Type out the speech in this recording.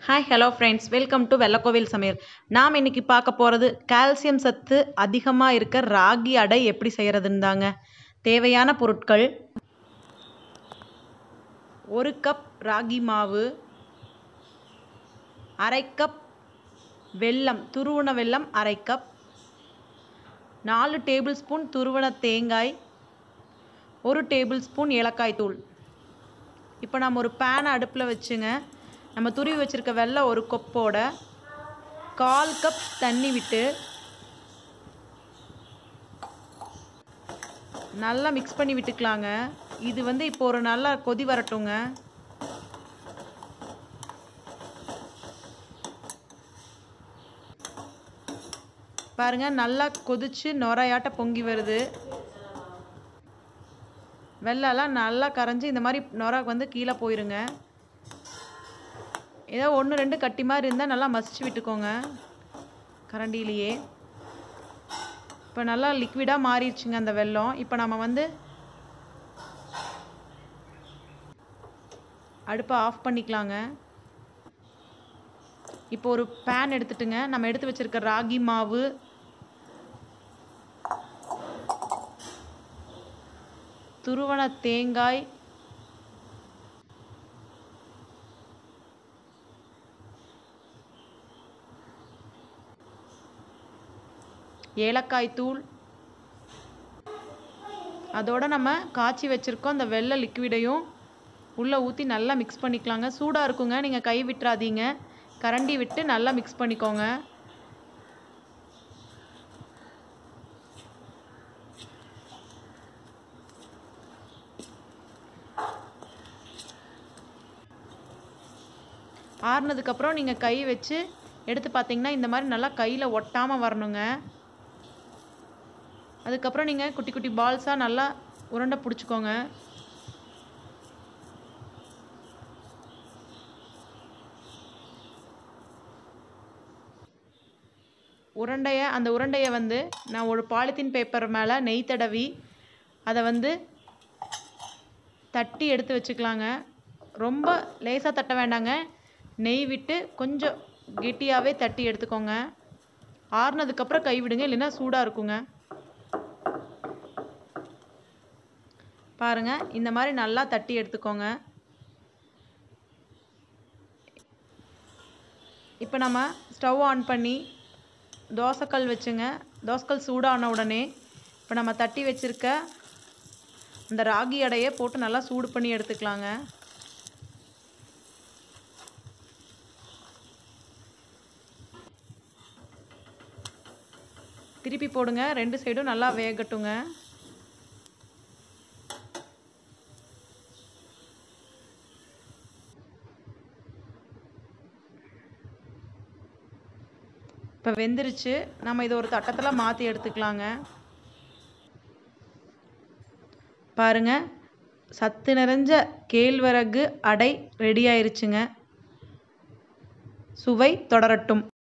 hi hello friends welcome to Vellakovil சமையல் நாம் இன்னைக்கு பார்க்க போகிறது கால்சியம் சத்து அதிகமாக இருக்க ராகி அடை எப்படி செய்கிறதுன்னு தாங்க தேவையான பொருட்கள் ஒரு கப் ராகி மாவு அரை கப் வெல்லம் துருவன வெல்லம் அரை கப் நாலு டேபிள் ஸ்பூன் துருவன தேங்காய் ஒரு டேபிள் ஸ்பூன் ஏலக்காய் தூள் இப்போ நம்ம ஒரு பேனை அடுப்பில் வச்சுங்க நம்ம துருவி வச்சுருக்க வெல்லம் ஒரு கொப்போட கால் கப் தண்ணி விட்டு நல்லா மிக்ஸ் பண்ணி விட்டுக்கலாங்க இது வந்து இப்போ ஒரு நல்லா கொதி வரட்டுங்க பாருங்க நல்லா கொதிச்சு நொறையாட்ட பொங்கி வருது வெள்ளம்லாம் நல்லா கரைஞ்சி இந்த மாதிரி நொறை வந்து கீழே போயிருங்க ஏதோ ஒன்று ரெண்டு கட்டி மாதிரி இருந்தால் நல்லா மசிச்சு விட்டுக்கோங்க கரண்டிலேயே இப்போ நல்லா லிக்விடாக மாறிடுச்சுங்க அந்த வெல்லம் இப்போ நம்ம வந்து அடுப்பை ஆஃப் பண்ணிக்கலாங்க இப்போ ஒரு பேன் எடுத்துட்டுங்க நம்ம எடுத்து வச்சிருக்க ராகி மாவு துருவன தேங்காய் ஏலக்காய் தூள் அதோட நம்ம காய்ச்சி வச்சுருக்கோம் அந்த வெள்ளை லிக்விடையும் உள்ளே ஊற்றி நல்லா மிக்ஸ் பண்ணிக்கலாங்க சூடாக இருக்குங்க நீங்கள் கை விட்டுறாதீங்க கரண்டி விட்டு நல்லா மிக்ஸ் பண்ணிக்கோங்க ஆறுனதுக்கப்புறம் நீங்கள் கை வச்சு எடுத்து பார்த்தீங்கன்னா இந்த மாதிரி நல்லா கையில் ஒட்டாமல் வரணுங்க அதுக்கப்புறம் நீங்கள் குட்டி குட்டி பால்ஸாக நல்லா உருண்டை பிடிச்சிக்கோங்க உருண்டையை அந்த உருண்டையை வந்து நான் ஒரு பாலித்தீன் பேப்பர் மேலே நெய் தடவி அதை வந்து தட்டி எடுத்து வச்சுக்கலாங்க ரொம்ப லேசாக தட்ட வேண்டாங்க நெய் விட்டு கொஞ்சம் கெட்டியாகவே தட்டி எடுத்துக்கோங்க ஆறுனதுக்கப்புறம் கை விடுங்க இல்லைன்னா சூடாக இருக்குங்க பாருங்க இந்த மாதிரி நல்லா தட்டி எடுத்துக்கோங்க இப்போ நம்ம ஸ்டவ் ஆன் பண்ணி தோசைக்கல் வச்சுங்க தோசைக்கல் சூடான உடனே இப்போ நம்ம தட்டி வச்சுருக்க அந்த ராகி அடையை போட்டு நல்லா சூடு பண்ணி எடுத்துக்கலாங்க திருப்பி போடுங்க ரெண்டு சைடும் நல்லா வேகட்டுங்க இப்போ வெந்துருச்சு நம்ம இதை ஒரு தட்டத்தில் மாற்றி எடுத்துக்கலாங்க பாருங்க சத்து நிறைஞ்ச கேழ்வரகு அடை ரெடி ஆயிருச்சுங்க சுவை தொடரட்டும்